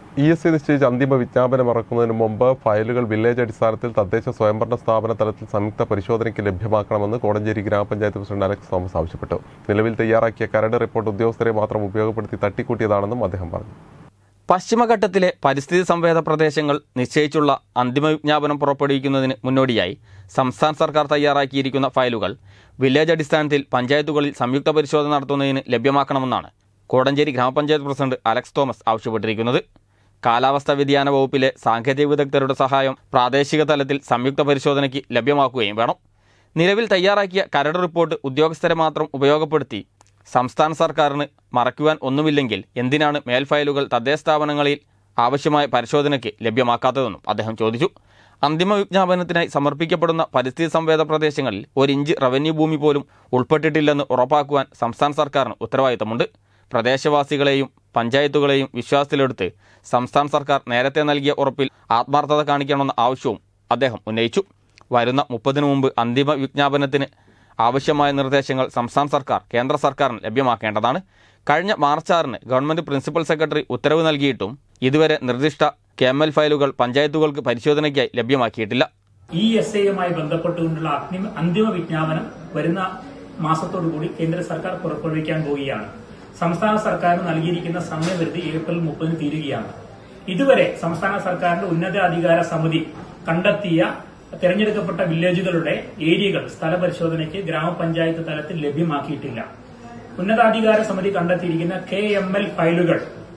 E S I നിശ്ചയിച്ച അന്തിമ വിജ്ഞാപനം ഇറക്കുന്നതിന് മുമ്പ് ഫയലുകൾ വില്ലേജ് അടിസ്ഥാനത്തിൽ തദ്ദേശ സ്വയംഭരണ സ്ഥാപന തലത്തിൽ സംയുക്ത പരിശോധനയ്ക്ക് ലഭ്യമാക്കണമെന്ന് കോടഞ്ചേരി ഗ്രാമപഞ്ചായത്ത് പ്രസിഡന്റ് അലക്സ് തോമസ് ആവശ്യപ്പെട്ടു നിലവിൽ തയ്യാറാക്കിയ കരട് റിപ്പോർട്ട് ഉദ്യോഗസ്ഥരെ മാത്രം ഉപയോഗപ്പെടുത്തി തട്ടിക്കൂട്ടിയതാണെന്നും അദ്ദേഹം പറഞ്ഞു പശ്ചിമഘട്ടത്തിലെ പരിസ്ഥിതി സംവേദ പ്രദേശങ്ങൾ നിശ്ചയിച്ചുള്ള അന്തിമ വിജ്ഞാപനം പുറപ്പെടുവിക്കുന്നതിന് മുന്നോടിയായി സംസ്ഥാന സർക്കാർ തയ്യാറാക്കിയിരിക്കുന്ന ഫയലുകൾ വില്ലേജ് അടിസ്ഥാനത്തിൽ പഞ്ചായത്തുകളിൽ സംയുക്ത പരിശോധന നടത്തുന്നതിന് ലഭ്യമാക്കണമെന്നാണ് കോടഞ്ചേരി ഗ്രാമപഞ്ചായത്ത് പ്രസിഡന്റ് അലക്സ് തോമസ് ആവശ്യപ്പെട്ടിരിക്കുന്നത് കാലാവസ്ഥാ വ്യതിയാന വകുപ്പിലെ സാങ്കേതിക വിദഗ്ധരുടെ സഹായം പ്രാദേശിക തലത്തിൽ സംയുക്ത പരിശോധനയ്ക്ക് ലഭ്യമാക്കുകയും വേണം നിലവിൽ തയ്യാറാക്കിയ കരട് റിപ്പോർട്ട് ഉദ്യോഗസ്ഥരെ മാത്രം ഉപയോഗപ്പെടുത്തി സംസ്ഥാന സർക്കാരിന് മറയ്ക്കുവാൻ ഒന്നുമില്ലെങ്കിൽ എന്തിനാണ് മേൽഫയലുകൾ തദ്ദേശ സ്ഥാപനങ്ങളിൽ ആവശ്യമായ പരിശോധനയ്ക്ക് ലഭ്യമാക്കാത്തതെന്നും അദ്ദേഹം ചോദിച്ചു അന്തിമ വിജ്ഞാപനത്തിനായി സമർപ്പിക്കപ്പെടുന്ന പരിസ്ഥിതി സംവേദ പ്രദേശങ്ങളിൽ ഒരു ഇഞ്ച് റവന്യൂ ഭൂമി പോലും ഉൾപ്പെട്ടിട്ടില്ലെന്ന് ഉറപ്പാക്കുവാൻ സംസ്ഥാന സർക്കാരിന് ഉത്തരവാദിത്തമുണ്ട് പ്രദേശവാസികളെയും പഞ്ചായത്തുകളെയും വിശ്വാസത്തിലെടുത്ത് സംസ്ഥാന സർക്കാർ നേരത്തെ നൽകിയ ഉറപ്പിൽ ആത്മാർത്ഥത കാണിക്കണമെന്ന ആവശ്യവും അദ്ദേഹം ഉന്നയിച്ചു വരുന്ന മുപ്പതിനു മുമ്പ് അന്തിമ വിജ്ഞാപനത്തിന് ആവശ്യമായ നിർദ്ദേശങ്ങൾ സംസ്ഥാന സർക്കാർ കേന്ദ്ര സർക്കാരിന് ലഭ്യമാക്കേണ്ടതാണ് കഴിഞ്ഞ മാർച്ച് ആറിന് ഗവൺമെന്റ് പ്രിൻസിപ്പൽ സെക്രട്ടറി ഉത്തരവ് നൽകിയിട്ടും ഇതുവരെ നിർദ്ദിഷ്ട കെ എം എൽ ഫയലുകൾ പഞ്ചായത്തുകൾക്ക് പരിശോധനയ്ക്കായി ലഭ്യമാക്കിയിട്ടില്ല ഇ എസ് ഐയുമായി ബന്ധപ്പെട്ടുകൊണ്ടുള്ള അഗ്നി- അന്തിമ വിജ്ഞാപനം വരുന്ന മാസത്തോടുകൂടി കേന്ദ്ര സർക്കാർ പുറപ്പെടുവിക്കാൻ പോവുകയാണ് സംസ്ഥാന സർക്കാരിന് നൽകിയിരിക്കുന്ന സമയപരിധി ഏപ്രിൽ മുപ്പതിന് തീരുകയാണ് ഇതുവരെ സംസ്ഥാന സർക്കാരിന്റെ ഉന്നതാധികാര സമിതി കണ്ടെത്തിയ തെരഞ്ഞെടുക്കപ്പെട്ട വില്ലേജുകളുടെ ഏരിയകൾ സ്ഥലപരിശോധനയ്ക്ക് ഗ്രാമപഞ്ചായത്ത് തലത്തിൽ ലഭ്യമാക്കിയിട്ടില്ല ഉന്നതാധികാര സമിതി കണ്ടെത്തിയിരിക്കുന്ന കെ എം എൽ ഫയലുകൾ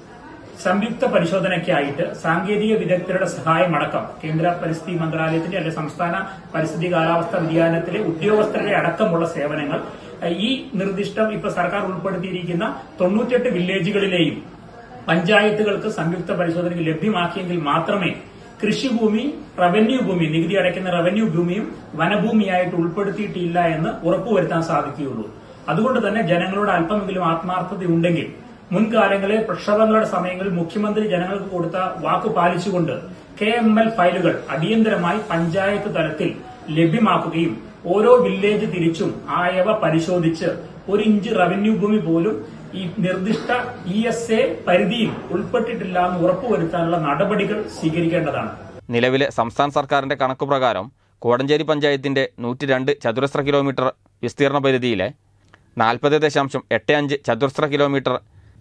സംയുക്ത പരിശോധനയ്ക്കായിട്ട് സാങ്കേതിക വിദഗ്ധരുടെ സഹായമടക്കം കേന്ദ്ര പരിസ്ഥിതി മന്ത്രാലയത്തിന്റെ അല്ലെങ്കിൽ സംസ്ഥാന പരിസ്ഥിതി കാലാവസ്ഥാ വ്യതിയാനത്തിലെ ഉദ്യോഗസ്ഥരുടെ അടക്കമുള്ള സേവനങ്ങൾ ഏഹ്, ഈ നിർദ്ദിഷ്ടം ഇപ്പൊ സർക്കാർ ഉൾപ്പെടുത്തിയിരിക്കുന്ന തൊണ്ണൂറ്റെട്ട് വില്ലേജുകളിലെയും പഞ്ചായത്തുകൾക്ക് സംയുക്ത പരിശോധനയ്ക്ക് ലഭ്യമാക്കിയെങ്കിൽ മാത്രമേ കൃഷിഭൂമി റവന്യൂ ഭൂമി നികുതി അടയ്ക്കുന്ന റവന്യൂ ഭൂമിയും വനഭൂമിയായിട്ട് ഉൾപ്പെടുത്തിയിട്ടില്ല എന്ന് ഉറപ്പുവരുത്താൻ സാധിക്കുകയുള്ളൂ അതുകൊണ്ട് തന്നെ ജനങ്ങളോട് അല്പമെങ്കിലും ആത്മാർത്ഥതയുണ്ടെങ്കിൽ മുൻകാലങ്ങളിൽ പ്രക്ഷോഭങ്ങളുടെ സമയങ്ങളിൽ മുഖ്യമന്ത്രി ജനങ്ങൾക്ക് കൊടുത്ത വാക്ക് പാലിച്ചുകൊണ്ട് കെ എം എൽ ഫയലുകൾ അടിയന്തരമായി പഞ്ചായത്ത് തലത്തിൽ ലഭ്യമാക്കുകയും ഓരോ വില്ലേജ് തിരിച്ചും ആയവ പരിശോധിച്ച് ഒരു ഇഞ്ച് റവന്യൂ ഭൂമി പോലും ഈ നിർദ്ദിഷ്ട ഇ എസ് എ പരിധിയിൽ ഉൾപ്പെട്ടിട്ടില്ല എന്ന് ഉറപ്പുവരുത്താനുള്ള നടപടികൾ സ്വീകരിക്കേണ്ടതാണ് നിലവിലെ സംസ്ഥാന സർക്കാരിന്റെ കണക്ക് പ്രകാരം കോടഞ്ചേരി പഞ്ചായത്തിന്റെ നൂറ്റി രണ്ട് ചതുരശ്ര കിലോമീറ്റർ വിസ്തീർണ പരിധിയിലെ നാൽപ്പത് ദശാംശം എട്ട് അഞ്ച് ചതുരശ്ര കിലോമീറ്റർ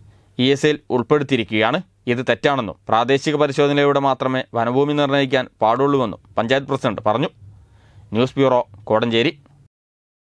ഇ എസ് എയിൽ ഉൾപ്പെടുത്തിയിരിക്കുകയാണ് ഇത് തെറ്റാണെന്നും പ്രാദേശിക പരിശോധനയിലൂടെ മാത്രമേ വനഭൂമി നിർണ്ണയിക്കാൻ പാടുള്ളൂവെന്നും പഞ്ചായത്ത് പ്രസിഡന്റ് പറഞ്ഞു ന്യൂസ് ബ്യൂറോ കോടഞ്ചേരി